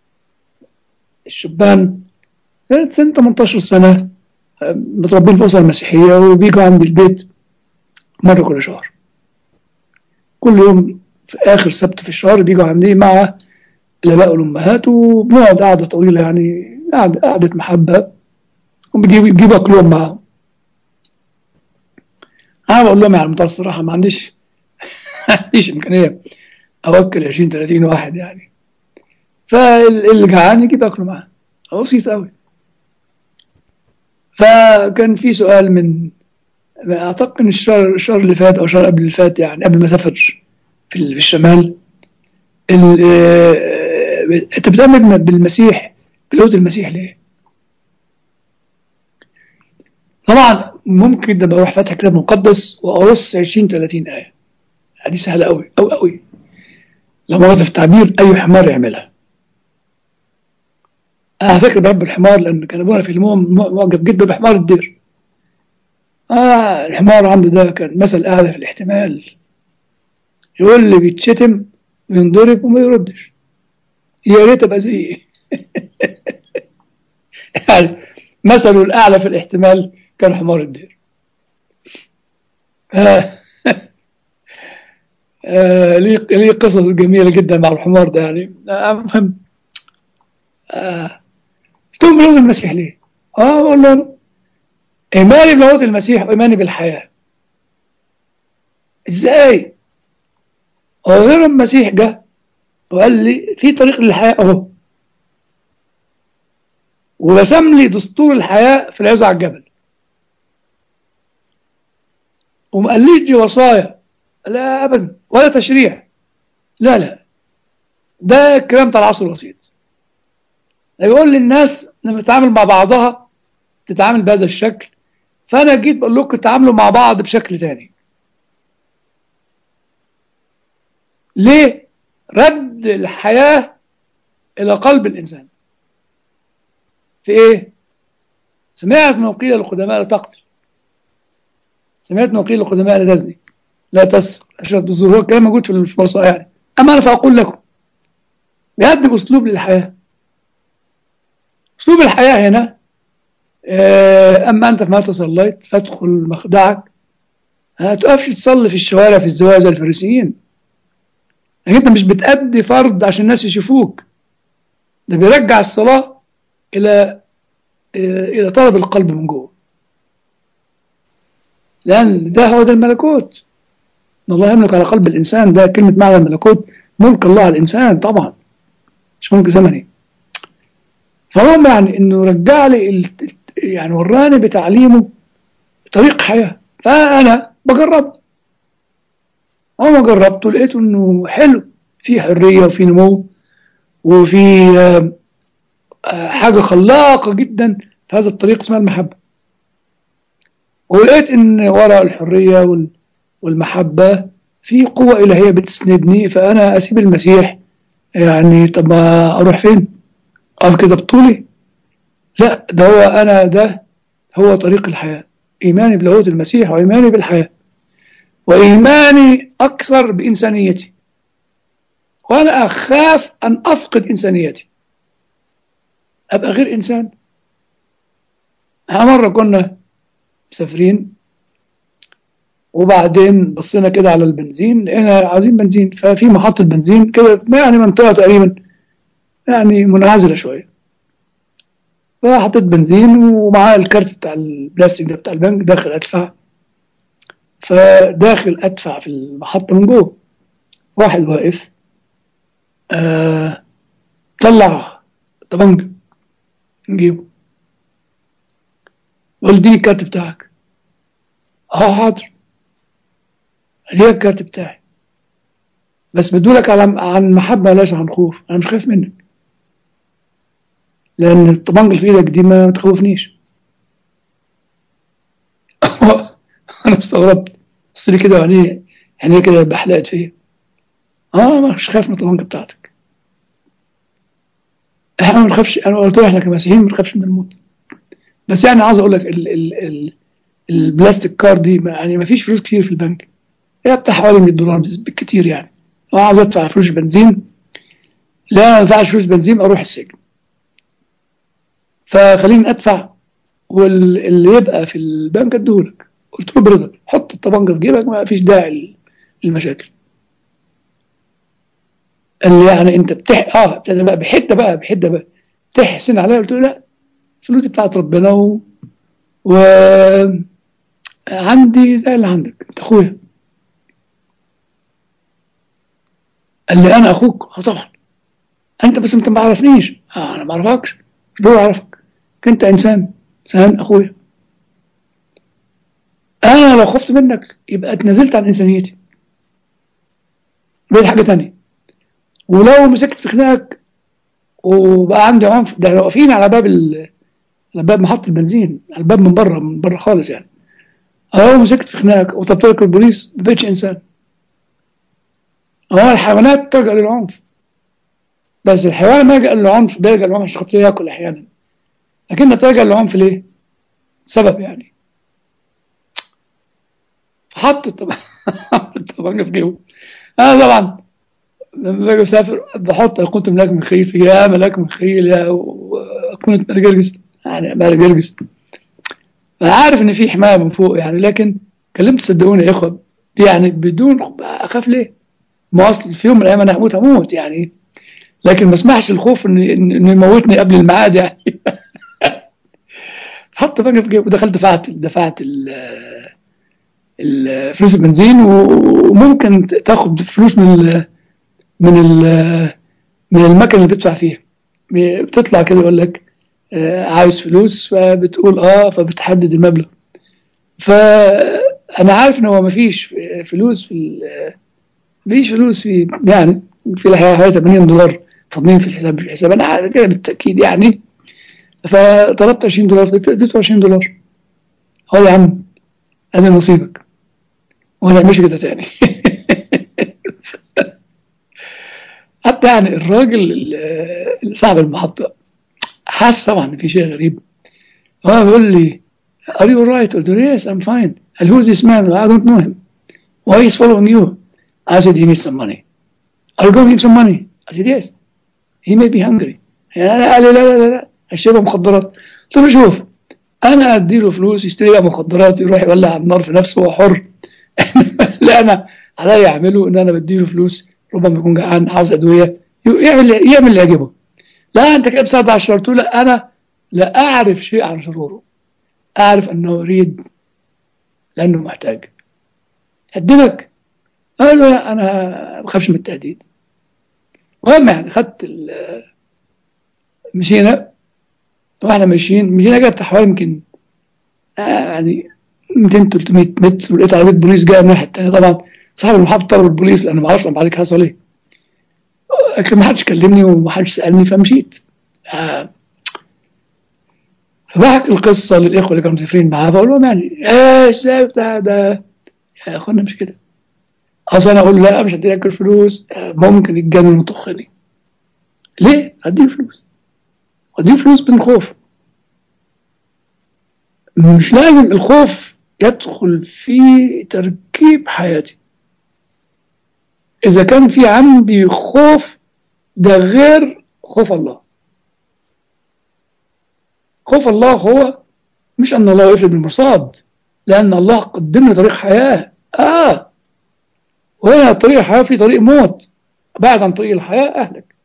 الشبان سنه سنه 18 سنه آه، متربين في اسره مسيحيه وبيجوا عند البيت مره كل شهر كل يوم في اخر سبت في الشهر بيجوا عندي مع الاباء والامهات وبنقعد قعده طويله يعني قعده قعده محبه وبيجيبوا يجيبوا اكلهم معاهم انا بقول لهم يعني بمنتهى الصراحه ما عنديش ما عنديش امكانيه اوكل 20 30 واحد يعني فاللي جعان يجيب اكله معاه بسيط قوي فكان في سؤال من اعتقد ان الشهر الشهر اللي فات او الشهر قبل اللي فات يعني قبل ما اسافر في ال- في الشمال ال- آه، انت بتؤمن بالمسيح بلاهوت المسيح ليه؟ طبعا ممكن ده بروح فاتح كتاب مقدس وارص 20 30 ايه دي سهله قوي قوي قوي لو مؤاخذه في التعبير اي حمار يعملها انا فاكر بحب الحمار لان كان ابونا في المهم معجب جدا بحمار الدير اه الحمار عنده ده كان مثل اعلى في الاحتمال يقول لي بيتشتم وينضرب وما يردش يا ريت ابقى زيه يعني مثله الاعلى في الاحتمال كان حمار الدير آه. آه ليه ليه قصص جميله جدا مع الحمار ده يعني آه المهم آه تؤمن بلغة المسيح ليه؟ اه بقول له ايماني بلغة المسيح وايماني بالحياه ازاي؟ هو غير المسيح جه وقال لي في طريق للحياه اهو ورسم لي دستور الحياه في العزة على الجبل وما قاليش دي وصايا لا ابدا ولا تشريع لا لا ده الكلام بتاع العصر الوسيط يقول للناس لما تتعامل مع بعضها تتعامل بهذا الشكل فانا جيت بقول لكم تعاملوا مع بعض بشكل تاني ليه رد الحياة الى قلب الانسان في ايه سمعت من قيل للقدماء لا تقتل سمعت من قيل للقدماء لا تزني لا تسرق اشرب بالزور هو الكلام موجود في الوصايا يعني اما انا فاقول لكم بيقدم اسلوب للحياه اسلوب الحياه هنا آه، اما انت فما تصليت فادخل مخدعك ما تقفش تصلي في الشوارع في الزوايا زي الفريسيين لكن انت مش بتأدي فرض عشان الناس يشوفوك ده بيرجع الصلاه الى آه، الى طلب القلب من جوه لان ده هو ده الملكوت ان الله يملك على قلب الانسان ده كلمه معنى الملكوت ملك الله على الانسان طبعا مش ملك زمني فهم يعني انه رجع لي ال- يعني وراني بتعليمه طريق حياه فانا بجرب اول ما جربته لقيته انه حلو في حريه وفي نمو وفي آه، آه، حاجه خلاقه جدا في هذا الطريق اسمها المحبه ولقيت ان وراء الحريه وال والمحبة في قوة إلهية بتسندني فأنا أسيب المسيح يعني طب ما أروح فين؟ أقف كده بطولي؟ لا ده هو أنا ده هو طريق الحياة إيماني بلاهوت المسيح وإيماني بالحياة وإيماني أكثر بإنسانيتي وأنا أخاف أن أفقد إنسانيتي أبقى غير إنسان مرة كنا مسافرين وبعدين بصينا كده على البنزين لقينا عايزين بنزين ففي محطة بنزين كده يعني منطقة تقريبا يعني منعزلة شوية فحطيت بنزين ومعاه الكارت بتاع البلاستيك ده بتاع البنك داخل أدفع فداخل أدفع في المحطة من جوه واحد واقف آه طلع طبنج نجيبه قول دي الكارت بتاعك اه حاضر ليه الكارت بتاعي بس بدولك على عن محبة لاش عن خوف أنا مش خايف منك لأن الطبنج اللي في إيدك دي ما تخوفنيش انا استغربت بص لي كده يعني يعني كده بحلقت فيا اه مش خايف من الطبنجه بتاعتك احنا ما بنخافش انا قلت له احنا كمسيحيين ما بنخافش من الموت بس يعني عاوز اقول لك ال ال ال البلاستيك كار دي ما يعني ما فيش فلوس كتير في البنك هي بتاع حوالي 100 دولار بس بالكتير يعني لو عاوز ادفع فلوس بنزين لا ما ادفعش فلوس بنزين اروح السجن فخليني ادفع واللي يبقى في البنك اديهولك قلت له برضا حط الطبنجه في جيبك ما فيش داعي للمشاكل قال لي يعني انت بتح اه ابتدى بقى بحده بقى بحده بقى تحسن عليا قلت له لا فلوسي بتاعت ربنا و, و... عندي زي اللي عندك انت اخويا قال لي انا اخوك اه طبعا انت بس انت ما عرفنيش آه انا ما اعرفكش دول اعرفك انت انسان انسان اخويا انا لو خفت منك يبقى اتنازلت عن انسانيتي بقيت حاجه تانية ولو مسكت في خناقك وبقى عندي عنف ده واقفين على باب ال... على باب محطه البنزين على الباب من بره من بره خالص يعني لو مسكت في خناقك وطلبت البوليس ما بقتش انسان هو الحيوانات تلجأ للعنف بس الحيوان ما يلجأ للعنف بيلجأ للعنف عشان خاطر ياكل احيانا لكن تلجأ للعنف ليه؟ سبب يعني فحط طبعا طبعا في جيبه انا طبعا لما باجي اسافر بحط كنت ملاك من خيل يا ملاك من خيل يا كنت ملاك جرجس يعني ملاك جرجس انا عارف ان في حمايه من فوق يعني لكن كلمت صدقوني يا اخوه يعني بدون اخاف ليه؟ ما اصل في يوم من الايام انا هموت هموت يعني لكن ما اسمحش الخوف انه انه يموتني قبل الميعاد يعني حط بقى في جيبه ودخلت دفعت دفعت فلوس البنزين وممكن تاخد فلوس من ال من ال من المكنه اللي بتدفع فيها بتطلع كده يقول لك عايز فلوس فبتقول اه فبتحدد المبلغ فانا عارف ان هو مفيش فلوس في مفيش فلوس في يعني في الحقيقه حوالي 80 دولار فاضلين في الحساب في الحساب انا عارف كده بالتاكيد يعني فطلبت 20 دولار اديته 20 دولار هو يا عم ادي نصيبك وما تعملش كده تاني حتى يعني الراجل صاحب المحطة حاسس طبعا ان في شيء غريب هو بيقول لي are you alright قلت له yes I'm fine قال who is this man I don't know him why he's following you I said he needs some money are you going to give some money I said yes he may be hungry يعني قال لي لا لا لا لا هشربها مخدرات قلت له شوف انا ادي له فلوس يشتري بقى مخدرات يروح يولع النار في نفسه هو حر لا انا عليا اعمله ان انا بدي له فلوس ربما يكون جعان عاوز ادويه يعمل يعمل اللي يعجبه لا انت كده بسبب على الشر لا انا لا اعرف شيء عن شروره اعرف انه يريد لانه محتاج هددك قال له لا انا ما بخافش من التهديد المهم يعني خدت مشينا واحنا ماشيين مشينا جت حوالي يمكن آه يعني 200 300 متر ولقيت عربيه بوليس جايه من الناحيه الثانيه طبعا صاحب المحافظ طلب البوليس لانه ما عرفش بعد حصل ايه لكن ما حدش كلمني وما حدش سالني فمشيت آه فبحكي القصه للاخوه اللي كانوا مسافرين معاه فاقول لهم يعني ايه ازاي بتاع ده يا اخوانا مش كده اصل انا اقول لا مش هديلك الفلوس ممكن يتجنن ويطخني ليه؟ هديله فلوس ودي فلوس من خوف مش لازم الخوف يدخل في تركيب حياتي إذا كان في عندي خوف ده غير خوف الله خوف الله هو مش أن الله يفرد بالمرصاد لأن الله قدم لي طريق حياة آه وهنا طريق الحياة في طريق موت بعد عن طريق الحياة أهلك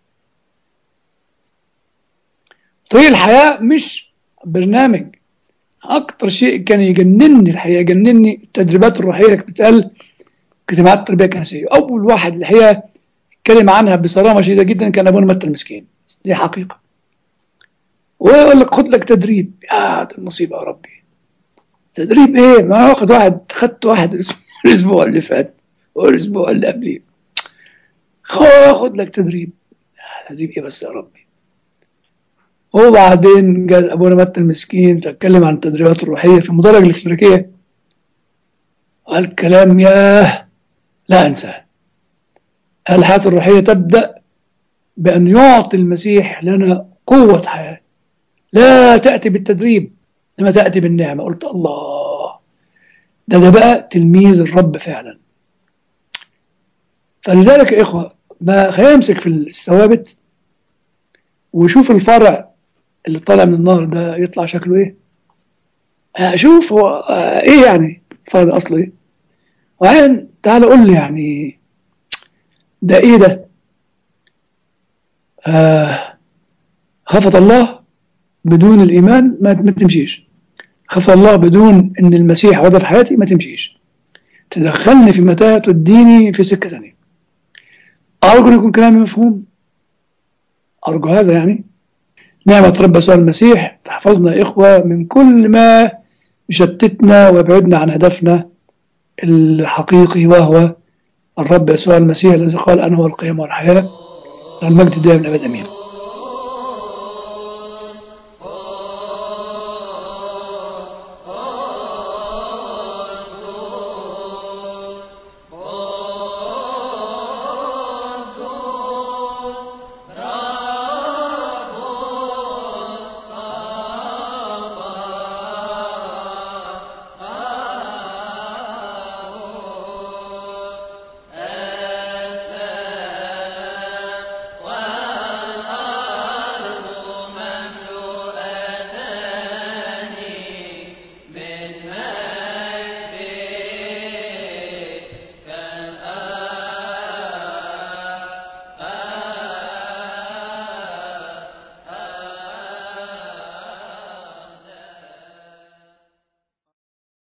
طريق الحياة مش برنامج أكتر شيء كان يجنني الحقيقة يجنني التدريبات الروحية اللي بتتقال اجتماعات التربية الكنسية أول واحد الحقيقة اتكلم عنها بصرامة شديدة جدا كان أبونا متى المسكين دي حقيقة ويقول لك خد لك تدريب يا ده المصيبة يا ربي تدريب ايه ما واخد واحد خدت واحد الاسبوع اللي فات والاسبوع اللي قبليه خد لك تدريب تدريب ايه بس يا ربي وبعدين جاء ابونا متى المسكين تكلم عن التدريبات الروحيه في المدرج الاشتراكيه الكلام ياه لا أنساه الحياة الروحية تبدأ بأن يعطي المسيح لنا قوة حياة لا تأتي بالتدريب لما تأتي بالنعمة قلت الله ده ده بقى تلميذ الرب فعلا فلذلك يا إخوة ما خلينا نمسك في الثوابت وشوف الفرع اللي طالع من النار ده يطلع شكله ايه اشوف هو آه، ايه يعني الفرع ده اصله ايه وبعدين تعال قول لي يعني ده ايه ده آه خافت الله بدون الايمان ما, ما تمشيش خافت الله بدون ان المسيح وضع في حياتي ما تمشيش تدخلني في متاهة توديني في سكة ثانية أرجو أن يكون كلامي مفهوم أرجو هذا يعني نعمة رب يسوع المسيح تحفظنا يا إخوة من كل ما يشتتنا ويبعدنا عن هدفنا الحقيقي وهو الرب يسوع المسيح الذي قال أنا هو القيامة والحياة المجد دائما أبدا أمين